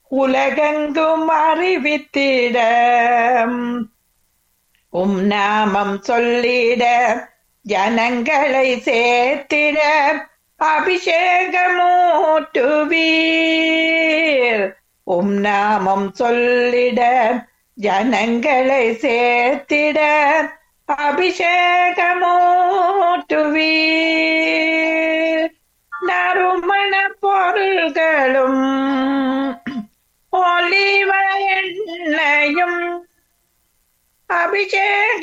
உலகெங்கும் அறிவித்திட உம் நாமம் சொல்லிட ஜனங்களை சேர்த்திட அபிஷேகமூட்டுவீர் உம் நாமம் சொல்லிட ஜனங்களை சேர்த்திட அபிஷேகமூட்டுவீர் நறுமண பொருள்களும் ஒலிவ எண்ணெயும் அபிஷேக